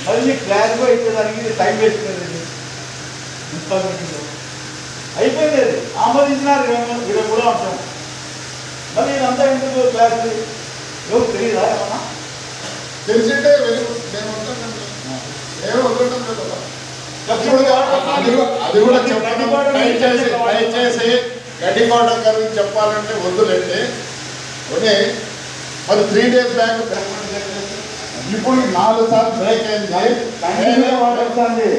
అది మీకు క్లారిఫై ఇచ్చేదానికి టైం వేస్ట్ కదండి మున్సిపల్ మీటింగ్లో అయిపోయింది అది ఆమోదించినారు ఇరవై ఇరవై మూడో అంశం మరి ఇదంతా ఎందుకు క్లారిటీ ఎవరు తెలియదా ఏమన్నా తెలిసింటే వెళ్ళి నేను వద్దంటాను. నేను వదలటం లేదు కదా. ఇప్పుడు అది కూడా- అది కూడా చెప్పడం దయచేసి దయచేసి గడ్డికోట గురించి చెప్పాలంటే వద్దులేండి ఓకే మరి త్రీ డేస్ బ్యాక్ ఇప్పుడు నాలుగు సార్లు బ్రేక్ కంటిన్యూగా అయింది వాడొస్తుంది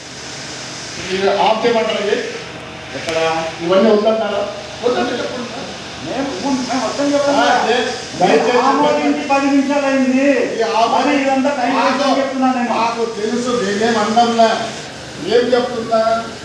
ఇది ఆఫ్ చేయమంటారు ఇవి ఎక్కడ ఇవన్నీ వద్దంటారా వద్దంటే చెప్పండి మేము మేము మొత్తం ఆ, చెప్పాలి దే- దయచేసి ఆమోదించి పది నిమిషాలు అయింది ఈ ఆమోదం- మరి ఇదంతా టైం వేస్ట్ అని మాకు- చెప్తున్నా నేను మాకు తెలుసు నేనేం అండంలా ఏం చెప్తున్నా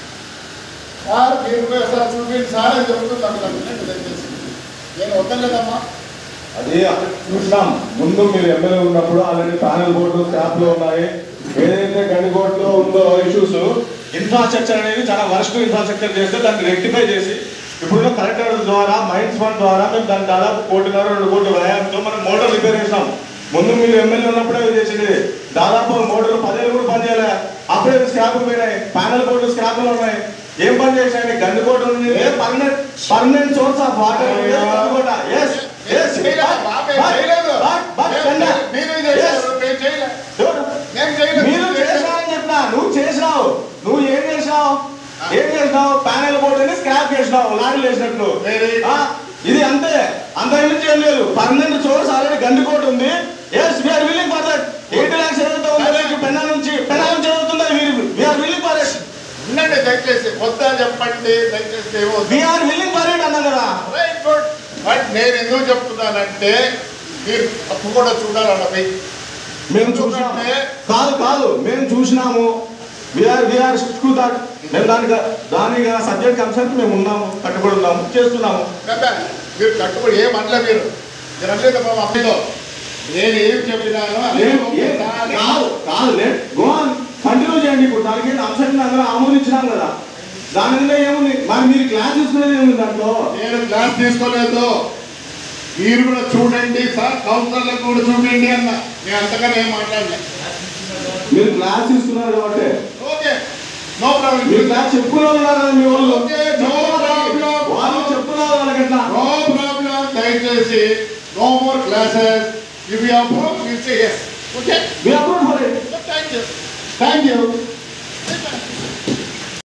సార్ మీరు పోయి సార్ చూపించి సార్ అని చెప్తున్నాను నన్ను దయచేసి నేను వద్దలేదమ్మా అది చూసినాం ముందు మీరు ఎమ్మెల్యే ఉన్నప్పుడు ఆల్రెడీ ప్యానల్ బోర్డు స్టాఫ్ లో ఉన్నాయి ఏదైతే గండికోటలో ఉందో ఇష్యూస్ ఇన్ఫ్రాస్ట్రక్చర్ అనేది చాలా వరస్ట్ ఇన్ఫ్రాస్ట్రక్చర్ చేస్తే దాన్ని రెక్టిఫై చేసి ఇప్పుడున్న కలెక్టర్ ద్వారా మైన్స్ ఫండ్ ద్వారా మేము దాన్ని దాదాపు కోటిన్నర రెండు కోట్ల వ్యయంతో మనం మోటార్ రిపేర్ చేసాం ముందు మీరు ఎమ్మెల్యే ఉన్నప్పుడే ఇది చేసింది దాదాపు మోటార్లు పదేళ్ళు కూడా పని చేయలే అప్పుడే స్క్రాప్ పోయినాయి ప్యానల్ బోర్డు స్క్రాప్లు ఉన్నాయి ఏం పని చేశాయి గండికోట ఉంది permanent permanent source of water Gandikota yes yes చేయలేదు, బాబే చేయలేదు. మేము- మీరే చేశారు, మేము చేయలే. మేము చేయలేదు. మీరు చేసినావని చెప్పినా నువ్వు చేసినావు నువ్వు ఏం చేసినావు ఏం చేసినావు ప్యానెల్ బోర్డు స్క్రాప్ చేసినావు లారీలు వేసినట్లు Very- ఆ, ఇది అంతే అంత నుంచి ఏం లేదు పర్మనెంట్ సోర్స్ ఆల్రెడీ గండికోట ఉంది yes we are willing for that eighty lakhs ఏదైతే ఉందో మీకు పెన్నా నుంచి పెన్నా నుంచి ఏదవుతుందో వీఆర్ విల్లింగ్ ఫర్ ఇట్ ఉండండి దయచేసి వద్దా చెప్పండి దయచేసి ఏమో వీఆర్ విల్లింగ్ ఫర్ ఇట్ అన్నా కదా రైట్ గుడ్ బట్ నేను ఎందుకు చెప్తున్నానంటే మీరు తప్పు కూడా చూడాలన్న పోయి మేము చూసినాము కాదు కాదు మేము చూసినాము వీఆర్ వీఆర్ టు దట్ మేము దానికి దానికి సబ్జెక్ట్ కన్సర్న్ మేము ఉన్నాము కట్టుబడి ఉన్నాము చేస్తున్నాము కదా మీరు కట్టుబడి ఏం అనలే మీరు మీరు అనలేదు బాబు అమ్మలో నేను ఏం చెప్పినాను అదే ఏం- ఏం- ఒకసారి కాదు కాదు లేదు గో కంటిన్యూ చేయండి ఇప్పుడు దానికి అంశాన్ని అందరూ ఆమోదించినాం కదా దాని మీద ఏముంది మరి మీరు క్లాస్ తీసుకునేది ఏముంది దాంట్లో నేను క్లాస్ తీసుకోలేదు మీరు కూడా చూడండి సార్ కౌన్సిలర్లకు కూడా చూడండి అన్న నేను అంతగానే ఏం మాట్లాడలే మీరు క్లాస్ తీసుకున్నారు కాబట్టి ఓకే నో ప్రాబ్లం మీరు క్లాస్ చెప్పుకున్నారు కదా మీ వాళ్ళు ఓకే, no problem. వాళ్ళు చెప్పుకున్నారు వాళ్ళకి ఎట్లా నో ప్రాబ్లం దయచేసి no more classes if you approve you say yes okay We approve for it. Thank you thank you